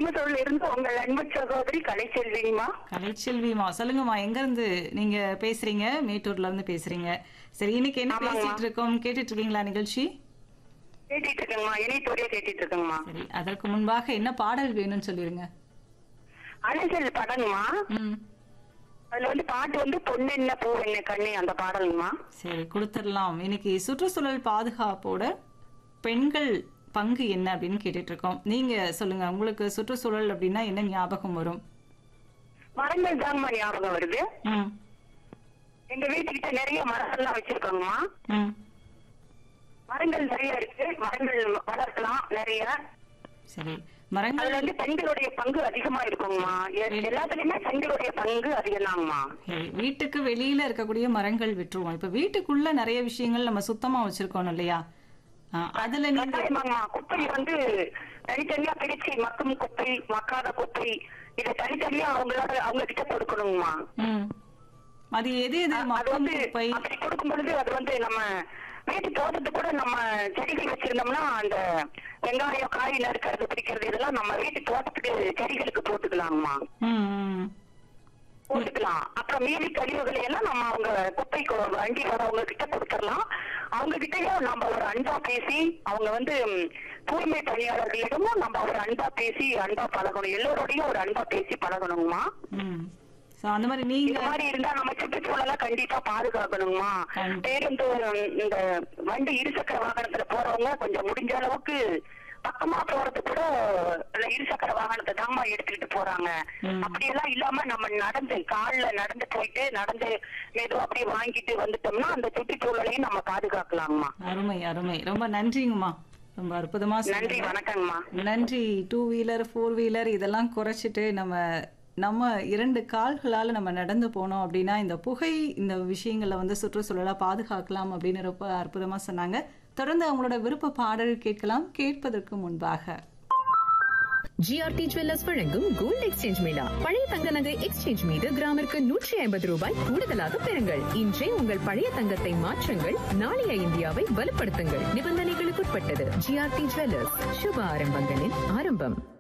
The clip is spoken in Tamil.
ஓமசூர்ல இருந்து உங்கள் அன்பு சகோதரி கலைச்செல்விங்கம்மா கலைச்செல்விமா சொல்லுங்கம்மா எங்க இருந்து நீங்க பேசுறீங்க மேட்டூர்ல இருந்து பேசுறீங்க சரி இன்னைக்கு என்ன ஆமாங்கம்மா. பேசிட்டு இருக்கோம் கேட்டுட்டு இருக்கீங்களா நிகழ்ச்சி கேட்டுட்டு இருக்கேங்கம்மா இணையத்தோடய கேட்டுட்டு இருக்கேங்கம்மா சரி அதற்கு முன்பாக என்ன பாடல் வேணும்னு சொல்லிருங்க அலைச்சல் படங்கம்மா ம் அதுல வந்து பாட்டு வந்து பொண்ணு என்ன பூ என்ன கண்ணு அந்த பாடலுங்கம்மா சரி கொடுத்துடலாம் இன்னைக்கு சுற்றுச்சூழல் பாதுகாப்போட பெண்கள் பங்கு என்ன அப்படின்னு கேட்டுட்டு இருக்கோம் நீங்க சொல்லுங்க உங்களுக்கு சுற்றுச்சூழல் அப்படின்னா என்ன ஞாபகம் வரும் மரங்கள் தாங்கம்மா ஞாபகம் வருது ம் எங்க வீட்டுக்கிட்ட நிறைய மரங்கள்லாம் வச்சிருக்கோங்கம்மா ம் மரங்கள் நிறைய இருக்கு மரங்கள் வளர்க்கலாம் நிறைய சரி மரங்கள் அதுல வந்து பெண்களுடைய பங்கு அதிகமா இருக்குங்கம்மா எ- எல்லாத்துலயுமே பெண்களுடைய பங்கு அதிகம்தாங்கம்மா சரி, வீட்டுக்கு வெளியில இருக்கக்கூடிய மரங்கள் விட்டுருவோம் இப்ப வீட்டுக்குள்ள நிறைய விஷயங்கள் நம்ம சுத்தமா வச்சிருக்கோம் இல்லையா ஆ, அதுல நீங்க கட்டாயமாங்கம்மா குப்பை வந்து தனித்தனியா பிரிச்சு மக்கும் குப்பை மக்காத குப்பை இதை தனித்தனியா அவங்களோட அவங்க கிட்ட கொடுக்கணுங்கம்மா ம் அது எது எது அது மக்கும் வந்து குப்பை அப்படி கொடுக்கும் பொழுது அது வந்து நம்ம வீட்டு தோட்டத்துக்கு கூட நம்ம செடிகள் வச்சிருந்தோம்னா அந்த வெங்காயம் காய் நறுக்கிறது பிடிக்கிறது இதெல்லாம் நம்ம வீட்டு தோட்டத்துக்கு செடிகளுக்கு போட்டுக்கலாங்கம்மா ம், ம். போட்டுக்கலாம் அப்புறம் மீதி கழிவுகளை எல்லாம் நம்ம அவங்க குப்பை கொ- வண்டி வரவங்க கிட்ட கொடுத்துடலாம் அவங்க கிட்டயும் நம்ம ஒரு அன்பா பேசி அவங்க வந்து ம், தூய்மை பணியாளர்களிடமும் நம்ம ஒரு அன்பா பேசி அன்பா பழகணும் எல்லோரோடையும் ஒரு அன்பா பேசி பழகணுங்கம்மா ம். So, அந்த மாதிரி இந்த நீங்க மாதிரி இருந்தா நம்ம சுற்றுச்சூழலை கண்டிப்பா பாதுகாக்கணுங்கம்மா கண்டி- பேருந்து ம், இந்த வண்டி இருசக்கர வாகனத்துல போறவங்க கொஞ்சம் முடிஞ்ச அளவுக்கு பக்கமா போறது கூட இந்த இருசக்கர வாகனத்தை தாம்மா எடுத்துக்கிட்டு போறாங்க ம். அப்படியெல்லாம் இல்லாம நம்ம நடந்து கால்ல நடந்து போயிட்டு நடந்து மெதுவா அப்படியே வாங்கிட்டு வந்துட்டோம்னா அந்த சுற்றுச்சூழலையும் நம்ம பாதுகாக்கலாங்கம்மா அருமை அருமை ரொம்ப நன்றிங்கம்மா ரொம்ப அற்புதமா நன்றி சொன்னீங்க. வணக்கங்கம்மா நன்றி டூ வீலர் ஃபோர் வீலர் இதெல்லாம் குறைச்சிட்டு நம்ம நம்ம இரண்டு கால்களால் நம்ம நடந்து போனோம் அப்படின்னா இந்த புகை இந்த விஷயங்களை வந்து சுற்றுச்சூழலை பாதுகாக்கலாம் அப்படின்னு ரொம்ப அற்புதமாக சொன்னாங்க தொடர்ந்து அவங்களோட விருப்ப பாடல் கேட்கலாம் கேட்பதற்கு முன்பாக ஜிஆர்டி ஜுவல்லர்ஸ் வழங்கும் கோல்ட் எக்ஸ்சேஞ்ச் மேளா பழைய தங்க நகை எக்ஸ்சேஞ்ச் மீது கிராமிற்கு நூற்றி ஐம்பது ரூபாய் கூடுதலாக பெறுங்கள் இன்றே உங்கள் பழைய தங்கத்தை மாற்றுங்கள் நாளைய இந்தியாவை வலுப்படுத்துங்கள் நிபந்தனைகளுக்குட்பட்டது ஜிஆர்டி ஜுவல்லர்ஸ் சுப ஆரம்பங்களின் ஆரம்பம்